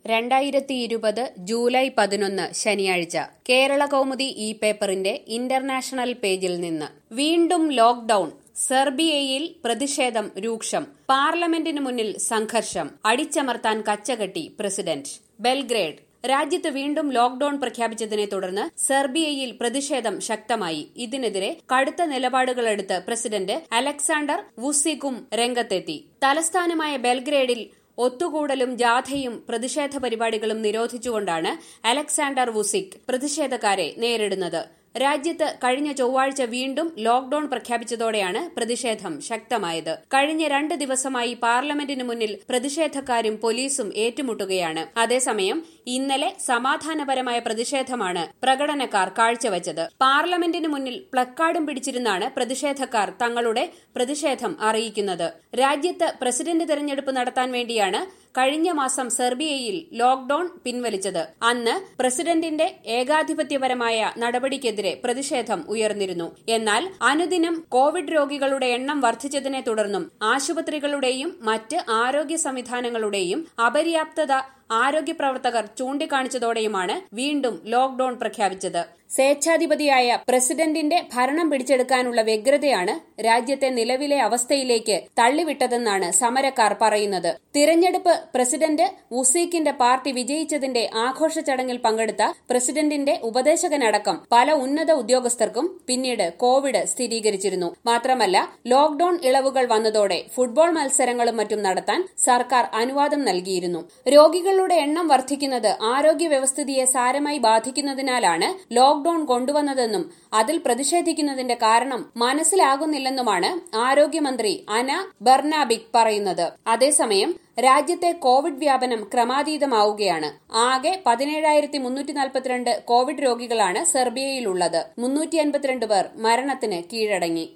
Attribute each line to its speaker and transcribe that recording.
Speaker 1: രണ്ടായിരത്തി ഇരുപത് ജൂലൈ പതിനൊന്ന് ശനിയാഴ്ച കേരള കൗമുദി ഈ പേപ്പറിന്റെ ഇന്റർനാഷണൽ പേജിൽ നിന്ന് വീണ്ടും ലോക്ഡൌൺ സെർബിയയിൽ പ്രതിഷേധം രൂക്ഷം പാർലമെന്റിന് മുന്നിൽ സംഘർഷം അടിച്ചമർത്താൻ കച്ചകെട്ടി പ്രസിഡന്റ് ബെൽഗ്രേഡ് രാജ്യത്ത് വീണ്ടും ലോക്ഡൌൺ പ്രഖ്യാപിച്ചതിനെ തുടർന്ന് സെർബിയയിൽ പ്രതിഷേധം ശക്തമായി ഇതിനെതിരെ കടുത്ത നിലപാടുകളെടുത്ത് പ്രസിഡന്റ് അലക്സാണ്ടർ വുസിക്കും രംഗത്തെത്തി തലസ്ഥാനമായ ബെൽഗ്രേഡിൽ ഒത്തുകൂടലും ജാഥയും പ്രതിഷേധ പരിപാടികളും നിരോധിച്ചുകൊണ്ടാണ് അലക്സാണ്ടർ വുസിക് പ്രതിഷേധക്കാരെ നേരിടുന്നത് രാജ്യത്ത് കഴിഞ്ഞ ചൊവ്വാഴ്ച വീണ്ടും ലോക്ഡൌൺ പ്രഖ്യാപിച്ചതോടെയാണ് പ്രതിഷേധം ശക്തമായത് കഴിഞ്ഞ രണ്ട് ദിവസമായി പാർലമെന്റിന് മുന്നിൽ പ്രതിഷേധക്കാരും പോലീസും ഏറ്റുമുട്ടുകയാണ് അതേസമയം ഇന്നലെ സമാധാനപരമായ പ്രതിഷേധമാണ് പ്രകടനക്കാർ കാഴ്ചവച്ചത് പാർലമെന്റിന് മുന്നിൽ പ്ലക്കാർഡും പിടിച്ചിരുന്നാണ് പ്രതിഷേധക്കാർ തങ്ങളുടെ പ്രതിഷേധം അറിയിക്കുന്നത് രാജ്യത്ത് പ്രസിഡന്റ് തെരഞ്ഞെടുപ്പ് നടത്താൻ വേണ്ടിയാണ് കഴിഞ്ഞ മാസം സെർബിയയിൽ ലോക്ഡൌൺ പിൻവലിച്ചത് അന്ന് പ്രസിഡന്റിന്റെ ഏകാധിപത്യപരമായ നടപടിക്കെതിരെ പ്രതിഷേധം ഉയർന്നിരുന്നു എന്നാൽ അനുദിനം കോവിഡ് രോഗികളുടെ എണ്ണം വർദ്ധിച്ചതിനെ തുടർന്നും ആശുപത്രികളുടെയും മറ്റ് ആരോഗ്യ സംവിധാനങ്ങളുടെയും അപര്യാപ്തത ആരോഗ്യ പ്രവർത്തകർ ചൂണ്ടിക്കാണിച്ചതോടെയുമാണ് വീണ്ടും ലോക്ഡൌൺ പ്രഖ്യാപിച്ചത് സ്വേച്ഛാധിപതിയായ പ്രസിഡന്റിന്റെ ഭരണം പിടിച്ചെടുക്കാനുള്ള വ്യഗ്രതയാണ് രാജ്യത്തെ നിലവിലെ അവസ്ഥയിലേക്ക് തള്ളിവിട്ടതെന്നാണ് സമരക്കാർ പറയുന്നത് തിരഞ്ഞെടുപ്പ് പ്രസിഡന്റ് ഉസീക്കിന്റെ പാർട്ടി വിജയിച്ചതിന്റെ ആഘോഷ ചടങ്ങിൽ പങ്കെടുത്ത പ്രസിഡന്റിന്റെ ഉപദേശകനടക്കം പല ഉന്നത ഉദ്യോഗസ്ഥർക്കും പിന്നീട് കോവിഡ് സ്ഥിരീകരിച്ചിരുന്നു മാത്രമല്ല ലോക്ഡൌൺ ഇളവുകൾ വന്നതോടെ ഫുട്ബോൾ മത്സരങ്ങളും മറ്റും നടത്താൻ സർക്കാർ അനുവാദം നൽകിയിരുന്നു രോഗികളുടെ എണ്ണം വർദ്ധിക്കുന്നത് ആരോഗ്യ വ്യവസ്ഥിതിയെ സാരമായി ബാധിക്കുന്നതിനാലാണ് ലോക്ഡൌൺ കൊണ്ടുവന്നതെന്നും അതിൽ പ്രതിഷേധിക്കുന്നതിന്റെ കാരണം മനസ്സിലാകുന്നില്ലെന്നുമാണ് ആരോഗ്യമന്ത്രി അന ബർനാബിക് പറയുന്നത് അതേസമയം രാജ്യത്തെ കോവിഡ് വ്യാപനം ക്രമാതീതമാവുകയാണ് ആകെ പതിനേഴായിരത്തി മുന്നൂറ്റി നാൽപ്പത്തിരണ്ട് കോവിഡ് രോഗികളാണ് സെർബിയയിലുള്ളത് മുന്നൂറ്റി അൻപത്തിരണ്ട് പേർ മരണത്തിന് കീഴടങ്ങി